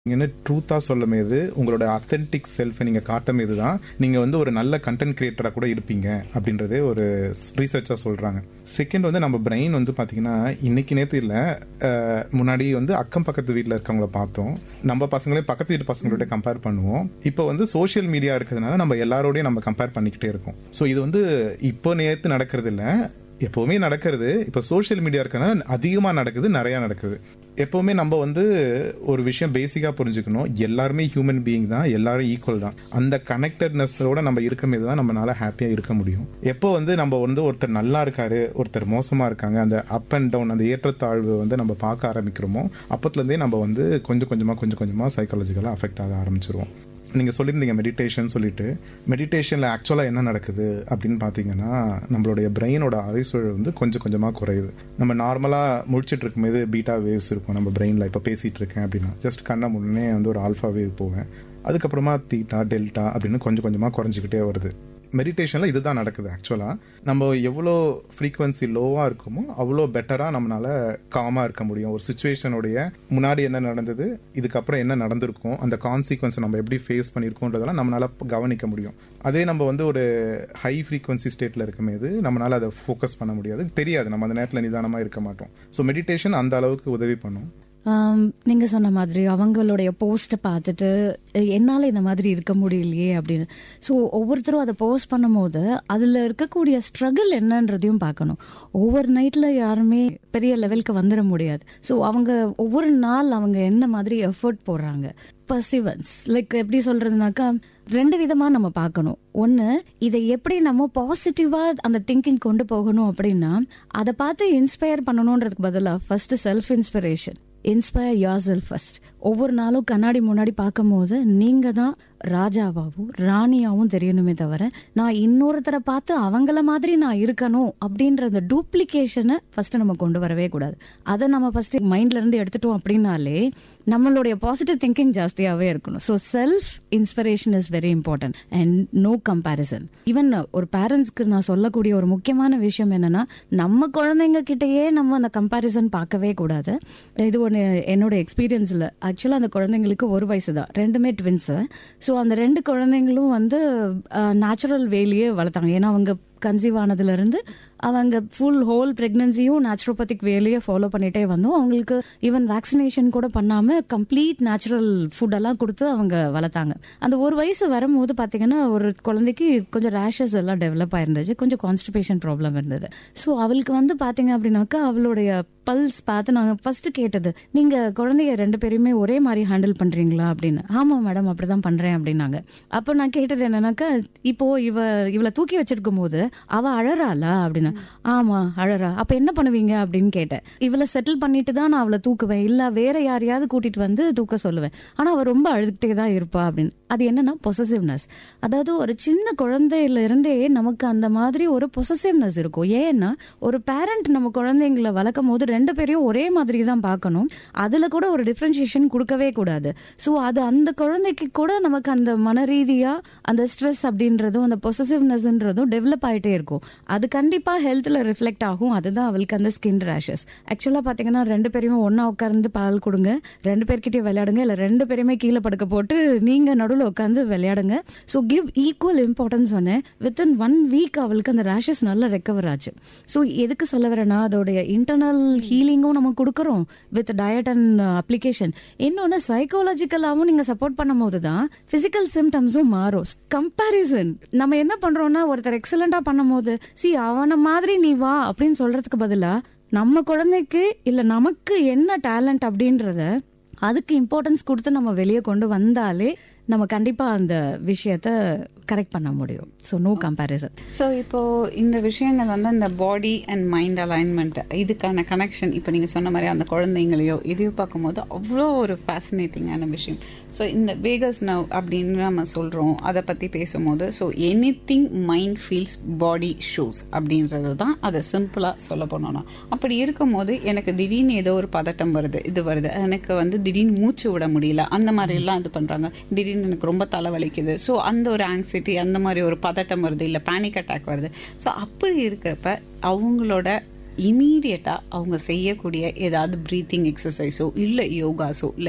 நீங்க ட்ரூத்தா சொல்லும் போது உங்களோட அத்தென்டிக் செல்ஃபை நீங்க காட்டும் போது தான் நீங்க வந்து ஒரு நல்ல கண்டென்ட் கிரியேட்டரா கூட இருப்பீங்க அப்படின்றதே ஒரு ரீசர்ச்சா சொல்றாங்க செகண்ட் வந்து நம்ம பிரெயின் வந்து பாத்தீங்கன்னா இன்னைக்கு நேத்து இல்ல அஹ், முன்னாடி வந்து அக்கம் பக்கத்து வீட்ல இருக்கவங்கள பார்த்தோம் நம்ம பசங்களே பக்கத்து வீட்டு பசங்களோட கம்பேர் பண்ணுவோம் இப்போ வந்து சோஷியல் மீடியா இருக்கிறதுனால நம்ம எல்லாரோடையும் நம்ம கம்பேர் பண்ணிக்கிட்டே இருக்கோம் ஸோ இது வந்து இப்போ நேத்து நடக்கிறது இல்ல எப்பவுமே நடக்கிறது இப்ப சோஷியல் மீடியா இருக்கனால அதிகமா நடக்குது நிறைய நடக்குது எப்பவுமே நம்ம வந்து ஒரு விஷயம் பேசிக்கா புரிஞ்சுக்கணும் எல்லாருமே ஹியூமன் பீயிங் தான் எல்லாரும் ஈக்குவல் தான் அந்த கனெக்டட்னஸோட நம்ம இருக்கும்போது தான் நம்மளால ஹாப்பியா இருக்க முடியும் எப்போ வந்து நம்ம வந்து ஒருத்தர் நல்லா இருக்காரு ஒருத்தர் மோசமா இருக்காங்க அந்த அப் அண்ட் டவுன் அந்த ஏற்றத்தாழ்வு வந்து நம்ம பார்க்க ஆரம்பிக்கிறோமோ அப்பத்துல இருந்தே நம்ம வந்து கொஞ்சம் கொஞ்சமா கொஞ்சம் கொஞ்சமா சைக்காலஜிக்கலா அஃபெக்ட் ஆக ஆரம்பிச்சிருவோம் நீங்க சொல்லியிருந்தீங்க மெடிடேஷன் சொல்லிட்டு மெடிடேஷன்ல ஆக்சுவலா என்ன நடக்குது அப்படின்னு பாத்தீங்கன்னா நம்மளுடைய பிரெயினோட அரைசூழல் வந்து கொஞ்சம் கொஞ்சமா குறையுது நம்ம நார்மலா முடிச்சிட்டு இருக்கும்போது பீட்டா வேவ்ஸ் இருக்கும் நம்ம பிரெயின்ல இப்ப பேசிட்டு இருக்கேன் அப்படின்னா ஜஸ்ட் கண்ணை முன்னே வந்து ஒரு ஆல்ஃபா வேவ் போவேன் அதுக்கப்புறமா தீட்டா டெல்டா அப்படின்னு கொஞ்சம் கொஞ்சமா குறைஞ்சிக்கிட்டே வருது மெடிடேஷன்ல இதுதான் நடக்குது ஆக்சுவலா நம்ம எவ்வளோ ஃப்ரீக்வன்சி லோவா இருக்குமோ அவ்வளோ பெட்டரா நம்மளால காமா இருக்க முடியும் ஒரு சுச்சுவேஷனுடைய முன்னாடி என்ன நடந்தது இதுக்கப்புறம் என்ன நடந்திருக்கும் அந்த கான்சிக்வன்ஸை நம்ம எப்படி ஃபேஸ் பண்ணியிருக்கோன்றதெல்லாம் நம்மளால கவனிக்க முடியும் அதே நம்ம வந்து ஒரு ஹை ஃப்ரீக்வன்சி ஸ்டேட்ல இருக்கும்போது நம்மளால அதை ஃபோக்கஸ் பண்ண முடியாது தெரியாது நம்ம அந்த நேரத்தில் நிதானமா இருக்க மாட்டோம் ஸோ மெடிடேஷன் அந்த அளவுக்கு உதவி பண்ணும் ஆம், நீங்க சொன்ன மாதிரி அவங்களுடைய போஸ்ட பார்த்துட்டு "எ- என்னால இந்த மாதிரி இருக்க முடியலையே அப்படின்னு ஸோ ஒவ்வொருத்தரும் அதை போஸ்ட் பண்ணும்போது அதுல இருக்கக்கூடிய ஸ்ட்ரகிள் என்னன்றதையும் பார்க்கணும் ஒவ்வொரு நைட்ல யாருமே பெரிய லெவலுக்கு வந்துட முடியாது ஸோ அவங்க ஒவ்வொரு நாள் அவங்க என்ன மாதிரி எஃபர்ட் போடுறாங்க பர்சிவன்ஸ் லைக் எப்படி சொல்றதுனாக்கா ரெண்டு விதமா நம்ம பார்க்கணும் ஒன்னு இதை எப்படி நம்ம பாசிட்டிவா அந்த திங்கிங் கொண்டு போகணும் அப்படின்னா அதை பார்த்து இன்ஸ்பயர் பண்ணணுன்றதுக்கு பதிலா first self inspiration inspire yourself first ஒவ்வொரு நாளும் கண்ணாடி முன்னாடி பார்க்கும்போது நீங்க தான் ராஜாவாகவும் ராணியாவும் தெரியணுமே தவிர நான் இன்னொருத்தரை பார்த்து அவங்கள மாதிரி நான் இருக்கணும் அப்படின்ற அந்த டூப்ளிகேஷனை ஃபர்ஸ்ட் நம்ம கொண்டு வரவே கூடாது அதை நம்ம ஃபர்ஸ்ட் மைண்ட்ல இருந்து எடுத்துட்டோம் அப்படின்னாலே நம்மளுடைய பாசிட்டிவ் திங்கிங் ஜாஸ்தியாவே இருக்கணும் so self inspiration is very important and no comparison even ஒரு பேரண்ட்ஸ்க்கு நான் சொல்லக்கூடிய ஒரு முக்கியமான விஷயம் என்னன்னா நம்ம குழந்தைங்க கிட்டயே நம்ம அந்த கம்பேரிசன் பார்க்கவே கூடாது இது ஒன்று என்னோட எக்ஸ்பீரியன்ஸ்ல ஆக்சுவலா அந்த குழந்தைங்களுக்கு ஒரு வயசு தான் ரெண்டுமே ட்வின்ஸ் ஸோ அந்த ரெண்டு குழந்தைங்களும் வந்து நேச்சுரல் வேலையே வளர்த்தாங்க ஏன்னா அவங்க கன்சீவ் ஆனதுல இருந்து அவங்க ஃபுல் ஹோல் பிரெக்னன்சியும் நேச்சுரோபதிக் வேலையை ஃபாலோ பண்ணிட்டே வந்தோம் அவங்களுக்கு ஈவன் வேக்சினேஷன் கூட பண்ணாம கம்ப்ளீட் நேச்சுரல் ஃபுட் எல்லாம் கொடுத்து அவங்க வளர்த்தாங்க அந்த ஒரு வயசு வரும்போது பாத்தீங்கன்னா ஒரு குழந்தைக்கு கொஞ்சம் ரேஷஸ் எல்லாம் டெவலப் ஆயிருந்துச்சு கொஞ்சம் கான்ஸ்டிபேஷன் ப்ராப்ளம் இருந்தது ஸோ அவளுக்கு வந்து பாத்தீங்க அப்படின்னாக்கா அவளுடைய பல்ஸ் பார்த்து நாங்க ஃபர்ஸ்ட் கேட்டது நீங்க குழந்தைய ரெண்டு பேரையுமே ஒரே மாதிரி ஹேண்டில் பண்றீங்களா அப்படின்னு ஆமா மேடம் அப்படிதான் பண்றேன் அப்படின்னாங்க அப்ப நான் கேட்டது என்னன்னாக்கா இப்போ இவ இவளை தூக்கி வச்சிருக்கும் போது அவ அழறாளா அப்படின்னு ஆமா அழறா அப்ப என்ன பண்ணுவீங்க அப்படின்னு கேட்டேன் இவளை செட்டில் பண்ணிட்டு தான் நான் அவளை தூக்குவேன் இல்ல வேற யாரையாவது கூட்டிட்டு வந்து தூக்க சொல்லுவேன் ஆனா அவ ரொம்ப அழுதுகிட்டே தான் இருப்பா அப்படின்னு அது என்னன்னா பொசசிவ்னஸ் அதாவது ஒரு சின்ன குழந்தையில இருந்தே நமக்கு அந்த மாதிரி ஒரு பொசசிவ்னஸ் இருக்கும் ஏன்னா ஒரு பேரண்ட் நம்ம குழந்தைங்களை வளர்க்கும் போது ரெண்டு பேரையும் ஒரே மாதிரி தான் பார்க்கணும் அதுல கூட ஒரு டிஃபரன்சியேஷன் கொடுக்கவே கூடாது ஸோ அது அந்த குழந்தைக்கு கூட நமக்கு அந்த மன ரீதியா அந்த ஸ்ட்ரெஸ் அப்படின்றதும் அந்த பொசசிவ்னஸ்ன்றதும் டெவலப் ஆயிட்டே இருக்கும் அது கண்டிப்பா ஹெல்த்ல ரிஃப்ளெக்ட் ஆகும் அதுதான் அவளுக்கு அந்த ஸ்கின் ரேஷஸ் ஆக்சுவலா பாத்தீங்கன்னா ரெண்டு பேருமே ஒண்ணா உட்கார்ந்து பால் கொடுங்க ரெண்டு பேர்கிட்டயும் விளையாடுங்க இல்ல ரெண்டு பேருமே கீழே படுக்க போட்டு நீங்க நடுவில் உட்காந்து விளையாடுங்க ஸோ கிவ் ஈக்குவல் இம்பார்ட்டன்ஸ் சொன்னேன் வித்தின் ஒன் வீக் அவளுக்கு அந்த ரேஷஸ் நல்லா ரெக்கவர் ஆச்சு ஸோ எதுக்கு சொல்ல வரேன்னா அதோடைய இன்டர்னல் ஹீலிங்கும் நம்ம கொடுக்குறோம் வித் டயட் அண்ட் அப்ளிகேஷன் இன்னொன்னு சைக்காலஜிக்கலாவும் நீங்க சப்போர்ட் பண்ணும் போது தான் பிசிக்கல் சிம்டம்ஸும் மாறும் கம்பாரிசன் நம்ம என்ன பண்றோம்னா ஒருத்தர் எக்ஸலண்டா பண்ணும் போது சி அவன மாதிரி நீ வா அப்படின்னு சொல்றதுக்கு பதிலா நம்ம குழந்தைக்கு இல்ல நமக்கு என்ன டேலண்ட் அப்படின்றத அதுக்கு இம்பார்ட்டன்ஸ் கொடுத்து நம்ம வெளியே கொண்டு வந்தாலே நம்ம கண்டிப்பா அந்த விஷயத்த கரெக்ட் பண்ண முடியும் ஸோ நோ கம்பேரிசன் ஸோ இப்போ இந்த விஷயங்கள் வந்து அந்த பாடி அண்ட் மைண்ட் அலைன்மெண்ட் இதுக்கான கனெக்ஷன் இப்போ நீங்க சொன்ன மாதிரி அந்த குழந்தைங்களையோ இதையோ பார்க்கும்போது அவ்வளோ ஒரு ஃபேசினேட்டிங்கான விஷயம் ஸோ இந்த வேகஸ் நவ் அப்படின்னு நம்ம சொல்றோம் அதை பத்தி பேசும்போது so anything mind feels body shows அப்படின்றது தான் அதை சிம்பிளா சொல்ல போனோம்னா அப்படி இருக்கும்போது எனக்கு திடீர்னு ஏதோ ஒரு பதட்டம் வருது இது வருது எனக்கு வந்து திடீர்னு மூச்சு விட முடியல அந்த மாதிரி எல்லாம் இது பண்றாங்க திடீர்னு எனக்கு ரொம்ப தலைவலிக்குது ஸோ அந்த ஒரு ஆங்ஸைட்டி அந்த மாதிரி ஒரு பதட்டம் வருது இல்ல பேனிக் அட்டாக் வருது ஸோ அப்படி இருக்கிறப்ப அவங்களோட இமீடியட்டா அவங்க செய்யக்கூடிய ஏதாவது ப்ரீத்திங் எக்ஸசைஸோ இல்ல யோகாஸோ like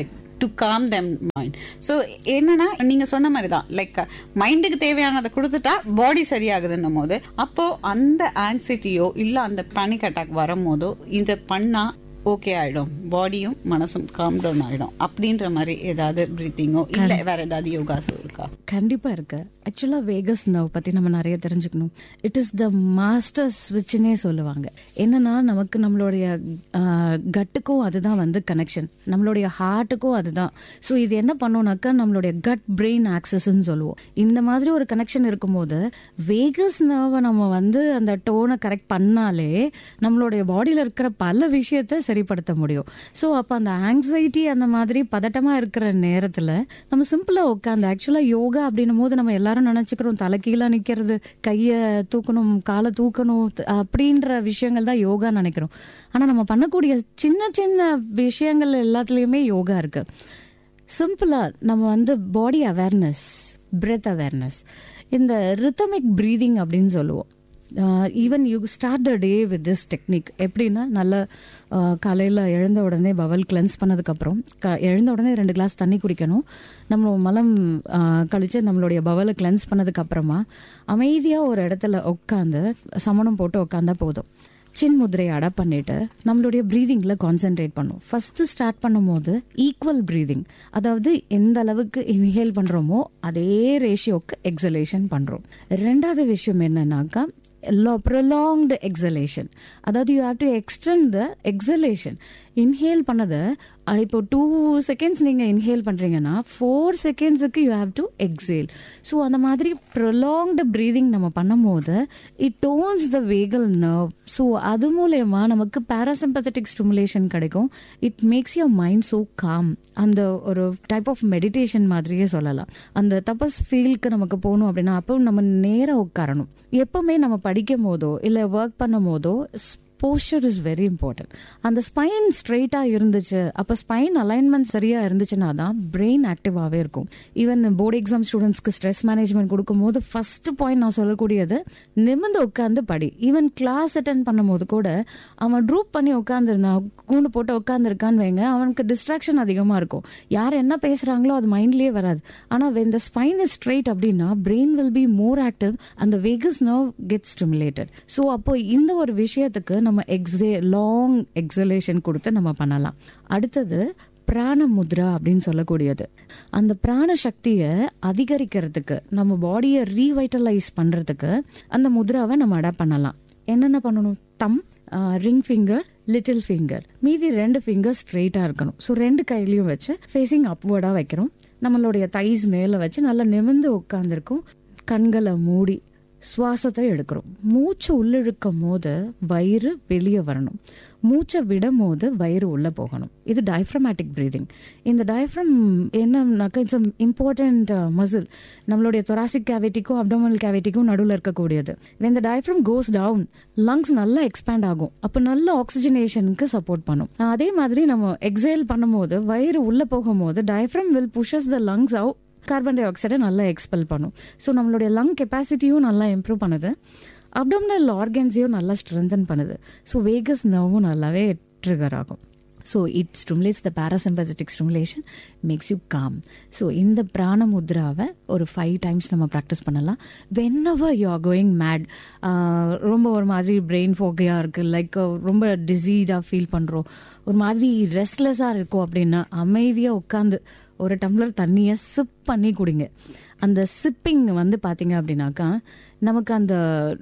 to calm them mind so என்னன்னா நீங்க சொன்ன மாதிரி தான் லைக் மைண்டுக்கு தேவையானதை கொடுத்துட்டா பாடி சரியாகுதுன்னும் போது அப்போ அந்த ஆங்ஸைட்டியோ இல்ல அந்த பேனிக் அட்டாக் வரும்போதோ இதை பண்ணா ஓகே ஆயிடும் பாடியும் மனசும் காம் டவுன் ஆயிடும் அப்படின்ற மாதிரி ஏதாவது பிரீத்திங்கோ இல்ல வேற ஏதாவது யோகாஸோ இருக்கா கண்டிப்பா இருக்கு ஆக்சுவலா வேகஸ் நர்வ் பத்தி நம்ம நிறைய தெரிஞ்சுக்கணும் இட் இஸ் த மாஸ்டர் ஸ்விட்ச்னே சொல்லுவாங்க என்னன்னா நமக்கு நம்மளுடைய கட்டுக்கும் அதுதான் வந்து கனெக்ஷன் நம்மளுடைய ஹார்ட்டுக்கும் அதுதான் ஸோ இது என்ன பண்ணோம்னாக்கா நம்மளுடைய கட் பிரெயின் ஆக்சஸ்ன்னு சொல்லுவோம் இந்த மாதிரி ஒரு கனெக்ஷன் இருக்கும்போது வேகஸ் நர்வை நம்ம வந்து அந்த டோனை கரெக்ட் பண்ணாலே நம்மளுடைய பாடியில இருக்கிற பல விஷயத்த சரிப்படுத்த முடியும் ஸோ அப்போ அந்த ஆங்ஸைட்டி அந்த மாதிரி பதட்டமா இருக்கிற நேரத்துல நம்ம சிம்பிளா உட்காந்து ஆக்சுவலா யோகா அப்படின்னும் போது நம்ம எல்லாரும் நினைச்சுக்கிறோம் தலை கீழே நிக்கிறது கைய தூக்கணும் காலை தூக்கணும் த- அப்படின்ற விஷயங்கள் தான் யோகா நினைக்கிறோம் ஆனா நம்ம பண்ணக்கூடிய சின்ன சின்ன விஷயங்கள் எல்லாத்துலயுமே யோகா இருக்கு சிம்பிளா நம்ம வந்து பாடி அவேர்னஸ் பிரெத் அவேர்னஸ் இந்த ரித்தமிக் பிரீதிங் அப்படின்னு சொல்லுவோம் even you start the day with this technique எப்படின்னா நல்ல காலையில் எழுந்த உடனே பவல் கிளென்ஸ் பண்ணதுக்கப்புறம் க எழுந்த உடனே ரெண்டு கிளாஸ் தண்ணி குடிக்கணும் நம்ம மலம் ஆஹ், கழிச்சு நம்மளுடைய பவலை கிளென்ஸ் பண்ணதுக்கப்புறமா அமைதியாக ஒரு இடத்துல உட்காந்து சமணம் போட்டு உட்காந்தா போதும் சின் முதிரையை அடாப்ட் பண்ணிட்டு நம்மளுடைய ப்ரீதிங்ல கான்சென்ட்ரேட் பண்ணும் ஃபர்ஸ்ட் ஸ்டார்ட் பண்ணும்போது ஈக்குவல் ப்ரீதிங் அதாவது எந்த அளவுக்கு இன்ஹேல் பண்றோமோ அதே ரேஷியோக்கு எக்ஸலேஷன் பண்றோம் ரெண்டாவது விஷயம் என்னன்னாக்கா ப்ரொலாங்டு எக்ஸலேஷன் அதாவது you have to extend the exhalation inhale பண்ணதை அஹ் இப்போ டூ செகண்ட்ஸ் நீங்கள் இன்ஹேல் பண்ணுறீங்கன்னா ஃபோர் செகண்ட்ஸுக்கு you have to exhale so அந்த மாதிரி ப்ரொலாங்டு ப்ரீதிங் நம்ம பண்ணும்போது it tones the vagal nerve so அது மூலயமா நமக்கு பேராசிம்பத்தட்டிக் ஸ்டிமுலேஷன் கிடைக்கும் it makes your mind so calm அந்த ஒரு டைப் ஆஃப் மெடிடேஷன் மாதிரியே சொல்லலாம் அந்த தபஸ் ஃபீல்க்கு நமக்கு போகணும் அப்படின்னா அப்போ நம்ம நேராக உட்காரணும் எப்பவுமே நம்ம படிக்கும் போதோ இல்லை ஒர்க் பண்ணும் போதோ போஸ்டர் இஸ் வெரி இம்பார்ட்டன்ட் அந்த ஸ்பைன் ஸ்ட்ரெயிட்டா இருந்துச்சு அப்ப ஸ்பைன் அலைன்மெண்ட் சரியா இருந்துச்சுன்னா தான் பிரெயின் ஆக்டிவாவே இருக்கும் ஈவன் போர்டு எக்ஸாம் ஸ்டூடெண்ட்ஸ்க்கு ஸ்ட்ரெஸ் மேனேஜ்மெண்ட் கொடுக்கும்போது ஃபர்ஸ்ட் பாயிண்ட் நான் சொல்லக்கூடியது நிமிர்ந்து உட்காந்து படி ஈவன் கிளாஸ் அட்டன் பண்ணும்போது கூட அவன் ட்ரூப் பண்ணி உட்காந்துருந்தான் கூண்டு போட்டு உட்காந்துருக்கான்னு வைங்க அவனுக்கு டிஸ்ட்ராக்ஷன் அதிகமா இருக்கும் யார் என்ன பேசுறாங்களோ அது மைண்ட்லயே வராது ஆனா when the spine is straight அப்படின்னா brain will be more active அந்த vagus nerve get stimulated so அப்போ இந்த ஒரு விஷயத்துக்கு நம்ம எக்ஸே லாங் எக்ஸலேஷன் கொடுத்து நம்ம பண்ணலாம் அடுத்தது பிராண முத்ரா அப்படின்னு சொல்லக்கூடியது அந்த பிராண சக்தியை அதிகரிக்கிறதுக்கு நம்ம பாடியை ரீவைட்டலைஸ் பண்றதுக்கு அந்த முத்ராவை நம்ம அடாப்ட் பண்ணலாம் என்னென்ன பண்ணணும் thumb ring finger little finger மீதி ரெண்டு ஃபிங்கர் ஸ்ட்ரெயிட்டா இருக்கணும் ஸோ ரெண்டு கையிலையும் வச்சு ஃபேஸிங் அப்வர்டா வைக்கிறோம் நம்மளுடைய தைஸ் மேல வச்சு நல்லா நிமிர்ந்து உட்காந்துருக்கும் கண்களை மூடி சுவாசத்தை எடுக்கிறோம் மூச்சு உள்ளிழுக்கும் போது வயிறு வெளியே வரணும் மூச்சை விடும் போது வயிறு உள்ள போகணும் இது டயஃப்ரமேட்டிக் பிரீதிங் இந்த டயஃப்ரம் என்னன்னாக்கா இட்ஸ் இம்பார்ட்டன்ட் மசில் நம்மளுடைய தொராசிக் கேவிட்டிக்கும் அப்டோமல் கேவிட்டிக்கும் நடுவில் இருக்கக்கூடியது இந்த டயஃப்ரம் கோஸ் டவுன் லங்ஸ் நல்லா எக்ஸ்பேண்ட் ஆகும் அப்போ நல்ல ஆக்சிஜனேஷனுக்கு சப்போர்ட் பண்ணும் அதே மாதிரி நம்ம எக்ஸேல் பண்ணும்போது வயிறு உள்ள போகும்போது diaphragm will pushes the lungs out carbon டை ஆக்சைடை நல்லா எக்ஸ்பெல் பண்ணும் ஸோ நம்மளுடைய லங் கெப்பாசிட்டியும் நல்லா இம்ப்ரூவ் பண்ணுது அப்டோமினல் ஆர்கன்ஸையும் நல்லா ஸ்ட்ரென்தன் பண்ணுது ஸோ வேகஸ் நர்வும் நல்லாவே ட்ரிகர் ஆகும் so it stimulates the parasympathetic stimulation makes you calm so இந்த பிராண முத்ராவை ஒரு ஃபைவ் டைம்ஸ் நம்ம ப்ராக்டிஸ் பண்ணலாம் whenever you are going mad ரொம்ப ஒரு மாதிரி பிரெயின் ஃபோக்கையாக இருக்குது லைக் ரொம்ப டிசீடாக ஃபீல் பண்ணுறோம் ஒரு மாதிரி ரெஸ்ட்லெஸ்ஸாக இருக்கும் அப்படின்னா அமைதியாக உட்காந்து ஒரு டம்ளர் தண்ணியை சிப் பண்ணி குடிங்க அந்த சிப்பிங் வந்து பார்த்தீங்க அப்படின்னாக்கா நமக்கு அந்த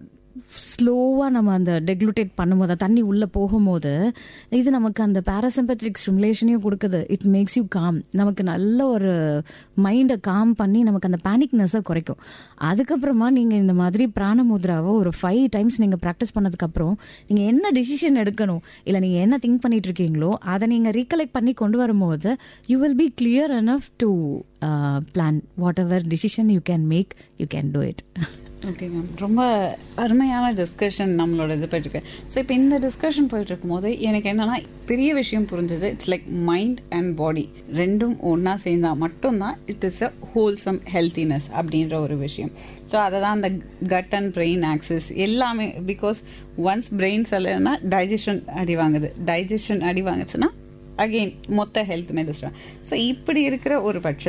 ஸ்லோவாக நம்ம அந்த டெக்லுட்டேட் பண்ணும்போது தண்ணி உள்ளே போகும்போது இது நமக்கு அந்த பேராசிம்பத்திக் ஸ்டிமுலேஷனையும் கொடுக்குது இட் மேக்ஸ் யூ காம் நமக்கு நல்ல ஒரு மைண்டை காம் பண்ணி நமக்கு அந்த பேனிக்னஸை குறைக்கும் அதுக்கப்புறமா நீங்கள் இந்த மாதிரி பிராணமுத்ராவை ஒரு ஃபைவ் டைம்ஸ் நீங்கள் ப்ராக்டிஸ் பண்ணதுக்கப்புறம் நீங்கள் என்ன டிசிஷன் எடுக்கணும் இல்லை நீங்கள் என்ன திங்க் பண்ணிட்டு இருக்கீங்களோ அதை நீங்கள் ரீகலெக்ட் பண்ணி கொண்டு வரும்போது you will be clear enough to plan whatever decision you can make you can do it okay ma'am ரொம்ப அருமையான டிஸ்கஷன் நம்மளோட இது போயிட்டு இருக்கு ஸோ இப்போ இந்த டிஸ்கஷன் போயிட்டு இருக்கும்போது எனக்கு என்னன்னா பெரிய விஷயம் புரிஞ்சது it's like mind and body ரெண்டும் ஒன்றா சேர்ந்தா மட்டும்தான் it is a wholesome healthiness அப்படின்ற ஒரு விஷயம் ஸோ அதை தான் அந்த கட் அண்ட் பிரெயின் ஆக்சஸ் எல்லாமே பிகாஸ் ஒன்ஸ் பிரெயின் சொல்லலைன்னா டைஜஷன் அடி வாங்குது டைஜஷன் அடி வாங்குச்சுன்னா அகெயின் மொத்த ஹெல்த் மெதிஸ்டான் ஸோ இப்படி இருக்கிற ஒரு பட்ச